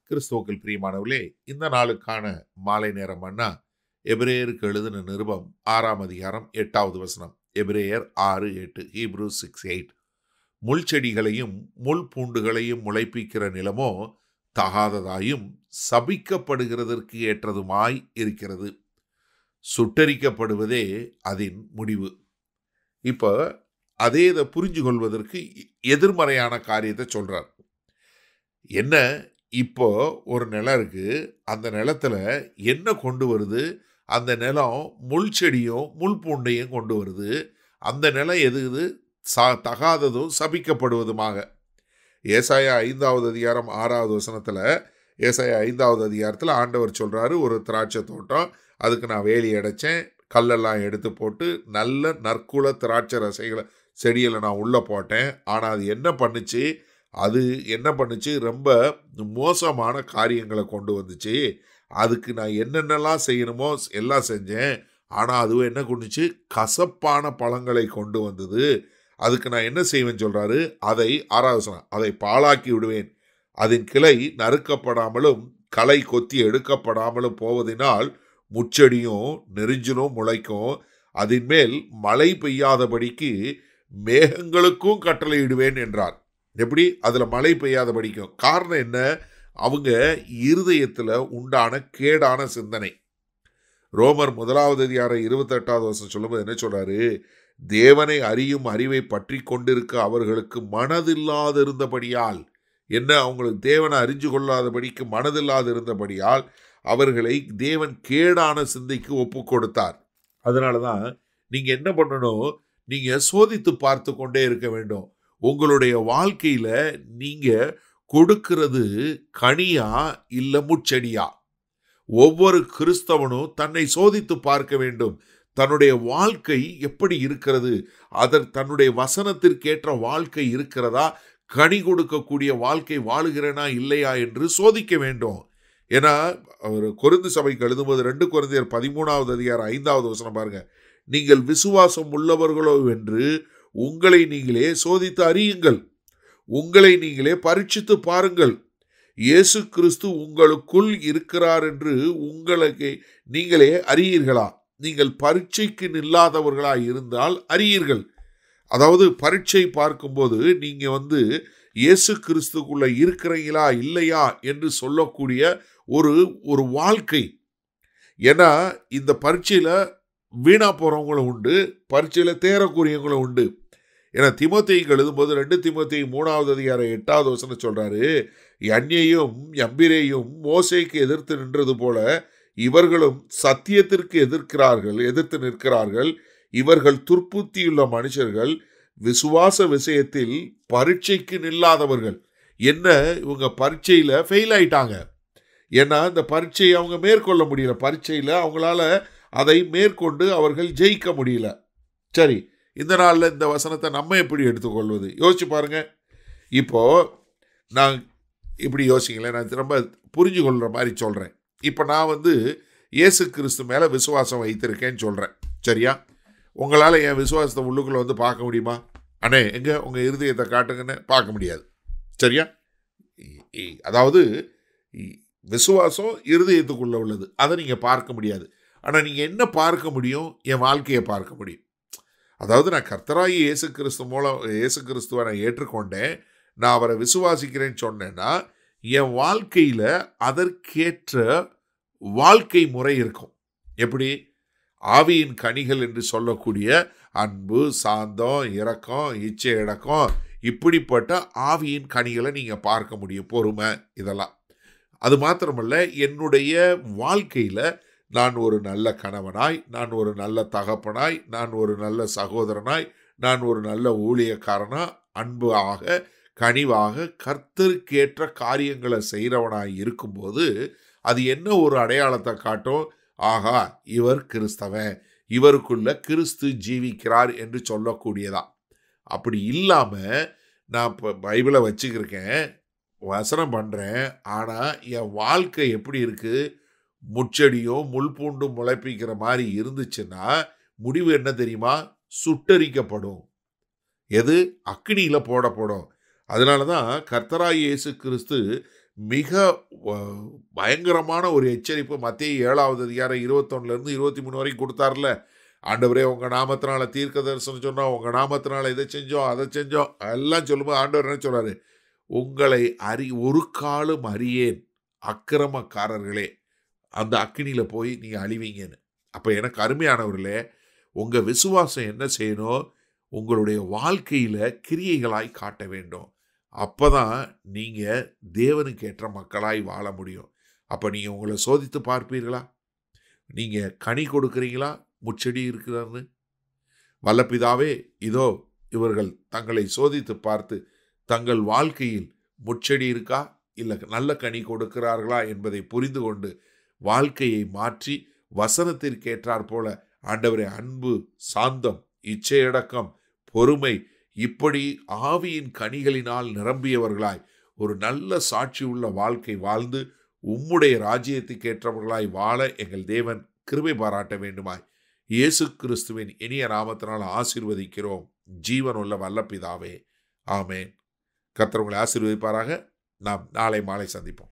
கிறிஸ்துவுக்கள் பிரியமானவர்களே இந்த நாளுக்கான மாலை நேரம் அண்ணா எபிரேயருக்கு எழுதின நிருபம் ஆறாம் அதிகாரம் எட்டாவது வசனம் எபிரேயர் ஆறு எட்டு ஹீப்ரூ சிக்ஸ் எயிட் முள் செடிகளையும் முள் பூண்டுகளையும் முளைப்பிக்கிற நிலமோ தகாததாயும் சபிக்கப்படுகிறதற்கு ஏற்றதுமாய் இருக்கிறது சுட்டரிக்கப்படுவதே அதன் முடிவு இப்போ அதே இதை புரிஞ்சு கொள்வதற்கு எதிர்மறையான காரியத்தை சொல்றார் என்ன இப்போ ஒரு நிலம் இருக்கு அந்த நிலத்துல என்ன கொண்டு வருது அந்த நிலம் முள் செடியும் முள் பூண்டையும் கொண்டு வருது அந்த நிலம் எது இது சா தகாததும் சபிக்கப்படுவதுமாக ஏசாயா ஐந்தாவது அதிகாரம் ஆறாவது வசனத்தில் ஏசாயா ஐந்தாவது அதிகாரத்தில் ஆண்டவர் சொல்கிறாரு ஒரு திராட்சை தோட்டம் அதுக்கு நான் வேலி அடைச்சேன் கல்லெல்லாம் எடுத்து போட்டு நல்ல நற்குல திராட்சை ரசைகளை செடியில் நான் உள்ளே போட்டேன் ஆனால் அது என்ன பண்ணுச்சு அது என்ன பண்ணுச்சு ரொம்ப மோசமான காரியங்களை கொண்டு வந்துச்சு அதுக்கு நான் என்னென்னலாம் செய்யணுமோ எல்லாம் செஞ்சேன் ஆனால் அதுவும் என்ன கொண்டுச்சு கசப்பான பழங்களை கொண்டு வந்தது அதுக்கு நான் என்ன செய்வேன் சொல்கிறாரு அதை ஆராதனை அதை பாழாக்கி விடுவேன் அதன் கிளை நறுக்கப்படாமலும் களை கொத்தி எடுக்கப்படாமலும் போவதினால் முச்செடியும் நெறிஞ்சலும் முளைக்கும் அதன் மேல் மழை பெய்யாதபடிக்கு மேகங்களுக்கும் கட்டளையிடுவேன் என்றார் எப்படி அதில் மழை பெய்யாதபடிக்கும் காரணம் என்ன அவங்க இருதயத்தில் உண்டான கேடான சிந்தனை ரோமர் முதலாவது அதிகார இருபத்தெட்டாவது வருஷம் சொல்லும்போது என்ன சொல்றாரு தேவனை அறியும் அறிவை பற்றி கொண்டிருக்க அவர்களுக்கு மனதில்லாதிருந்தபடியால் என்ன அவங்களுக்கு தேவனை அறிஞ்சு கொள்ளாதபடிக்கு மனதில்லாதிருந்தபடியால் அவர்களை தேவன் கேடான சிந்தைக்கு ஒப்பு கொடுத்தார் அதனால தான் நீங்கள் என்ன பண்ணணும் நீங்கள் சோதித்து பார்த்து கொண்டே இருக்க வேண்டும் உங்களுடைய வாழ்க்கையில் நீங்கள் கொடுக்கிறது கனியா இல்லை முச்செடியா ஒவ்வொரு கிறிஸ்தவனும் தன்னை சோதித்து பார்க்க வேண்டும் தன்னுடைய வாழ்க்கை எப்படி இருக்கிறது அதன் தன்னுடைய வசனத்திற்கேற்ற வாழ்க்கை இருக்கிறதா கனி கொடுக்கக்கூடிய வாழ்க்கை வாழுகிறேனா இல்லையா என்று சோதிக்க வேண்டும் ஏன்னா அவர் கொருந்து சபைக்கு எழுதும்போது ரெண்டு குழந்தையர் பதிமூணாவது அதிகாரம் ஐந்தாவது வசனம் பாருங்க நீங்கள் விசுவாசம் உள்ளவர்களோ என்று உங்களை நீங்களே சோதித்து அறியுங்கள் உங்களை நீங்களே பரீட்சித்து பாருங்கள் இயேசு கிறிஸ்து உங்களுக்குள் இருக்கிறார் என்று உங்களுக்கு நீங்களே அறியீர்களா நீங்கள் பரீட்சைக்கு நில்லாதவர்களாக இருந்தால் அறியீர்கள் அதாவது பரீட்சை பார்க்கும்போது நீங்கள் வந்து இயேசு கிறிஸ்துக்குள்ள இருக்கிறீங்களா இல்லையா என்று சொல்லக்கூடிய ஒரு ஒரு வாழ்க்கை ஏன்னா இந்த பரீட்சையில் வீணா போகிறவங்களும் உண்டு பரீட்சையில் தேரக்கூடியவங்களும் உண்டு ஏன்னா திமுத்தைக்கு எழுதும்போது ரெண்டு திமுத்தை மூணாவது அதிகாரம் எட்டாவது வசனம் சொல்கிறாரு அந்நியையும் எம்பிரேயும் மோசைக்கு எதிர்த்து நின்றது போல இவர்களும் சத்தியத்திற்கு எதிர்க்கிறார்கள் எதிர்த்து நிற்கிறார்கள் இவர்கள் துர்ப்புத்தியுள்ள மனுஷர்கள் விசுவாச விஷயத்தில் பரீட்சைக்கு நில்லாதவர்கள் என்ன இவங்க பரீட்சையில் ஃபெயில் ஆயிட்டாங்க ஏன்னா இந்த பரீட்சையை அவங்க மேற்கொள்ள முடியல பரீட்சையில் அவங்களால அதை மேற்கொண்டு அவர்கள் ஜெயிக்க முடியல சரி இந்த நாளில் இந்த வசனத்தை நம்ம எப்படி எடுத்துக்கொள்வது யோசிச்சு பாருங்க இப்போ நான் இப்படி யோசிங்களேன் நான் ரொம்ப புரிஞ்சு கொள்கிற மாதிரி சொல்கிறேன் இப்போ நான் வந்து இயேசு கிறிஸ்து மேலே விசுவாசம் வைத்திருக்கேன்னு சொல்கிறேன் சரியா உங்களால் என் விசுவாசத்தை உள்ளுக்குள்ளே வந்து பார்க்க முடியுமா அண்ணே எங்கே உங்கள் இருதயத்தை காட்டுங்கன்னு பார்க்க முடியாது சரியா அதாவது விசுவாசம் இருதயத்துக்குள்ளே உள்ளது அதை நீங்கள் பார்க்க முடியாது ஆனால் நீங்கள் என்ன பார்க்க முடியும் என் வாழ்க்கையை பார்க்க முடியும் அதாவது நான் கர்த்தராகி இயேசு கிறிஸ்து மூலம் இயேசு கிறிஸ்துவை நான் ஏற்றுக்கொண்டேன் நான் அவரை விசுவாசிக்கிறேன்னு சொன்னேன்னா என் வாழ்க்கையில் அதற்கேற்ற வாழ்க்கை முறை இருக்கும் எப்படி ஆவியின் கனிகள் என்று சொல்லக்கூடிய அன்பு சாந்தம் இரக்கம் இச்சை இடக்கம் இப்படிப்பட்ட ஆவியின் கனிகளை நீங்கள் பார்க்க முடியும் பொறுமை இதெல்லாம் அது மாத்திரமல்ல என்னுடைய வாழ்க்கையில் நான் ஒரு நல்ல கணவனாய் நான் ஒரு நல்ல தகப்பனாய் நான் ஒரு நல்ல சகோதரனாய் நான் ஒரு நல்ல ஊழியக்காரனா அன்பாக கனிவாக கர்த்தருக்கேற்ற காரியங்களை செய்கிறவனாய் இருக்கும்போது அது என்ன ஒரு அடையாளத்தை காட்டும் ஆகா இவர் கிறிஸ்தவன் இவருக்குள்ள கிறிஸ்து ஜீவிக்கிறார் என்று சொல்லக்கூடியதா அப்படி இல்லாமல் நான் இப்போ பைபிளை வச்சுக்கிருக்கேன் வசனம் பண்ணுறேன் ஆனால் என் வாழ்க்கை எப்படி இருக்குது முச்செடியும் முள் பூண்டும் முளைப்பிக்கிற மாதிரி இருந்துச்சுன்னா முடிவு என்ன தெரியுமா சுட்டரிக்கப்படும் எது அக்னியில் போடப்படும் அதனால தான் கர்த்தராய் இயேசு கிறிஸ்து மிக அஹ், பயங்கரமான ஒரு எச்சரிப்பு மத்திய ஏழாவது அதிகாரம் இருபத்தொன்னுலேருந்து இருபத்தி மூணு வரைக்கும் கொடுத்தார்ல ஆண்டவரே உங்கள் நாமத்தினால தீர்க்க தரிசனம் சொன்னோம் உங்கள் நாமத்தினால இதை செஞ்சோம் அதை செஞ்சோம் எல்லாம் சொல்லும்போது ஆண்டவர் என்ன சொல்றாரு உங்களை அறி ஒரு காலும் அறியேன் அக்கிரமக்காரர்களே அந்த அக்கினியில் போய் நீங்கள் அழிவீங்கன்னு அப்போ எனக்கு அருமையானவர்களே உங்கள் விசுவாசம் என்ன செய்யணும் உங்களுடைய வாழ்க்கையில் கிரியைகளாய் காட்ட வேண்டும் அப்போ தான் நீங்கள் தேவனுக்கு ஏற்ற மக்களாய் வாழ முடியும் அப்போ நீங்கள் உங்களை சோதித்து பார்ப்பீர்களா நீங்கள் கனி கொடுக்குறீங்களா முச்செடி இருக்கிறான்னு வல்லபிதாவே இதோ இவர்கள் தங்களை சோதித்து பார்த்து தங்கள் வாழ்க்கையில் முச்செடி இருக்கா இல்லை நல்ல கனி கொடுக்கிறார்களா என்பதை புரிந்து கொண்டு வாழ்க்கையை மாற்றி வசனத்திற்கேற்றாற் போல ஆண்டவரே அன்பு சாந்தம் இச்சையடக்கம் பொறுமை இப்படி ஆவியின் கனிகளினால் நிரம்பியவர்களாய் ஒரு நல்ல சாட்சி உள்ள வாழ்க்கை வாழ்ந்து உம்முடைய ராஜ்யத்துக்கு ஏற்றவர்களாய் வாழ எங்கள் தேவன் கிருபை பாராட்ட வேண்டுமாய் இயேசு கிறிஸ்துவின் இனிய நாமத்தினால் ஆசீர்வதிக்கிறோம் ஜீவனுள்ள வல்ல பிதாவே ஆமேன் கர்த்தர் உங்களை ஆசீர்வதிப்பாராக நாம் நாளை மாலை சந்திப்போம்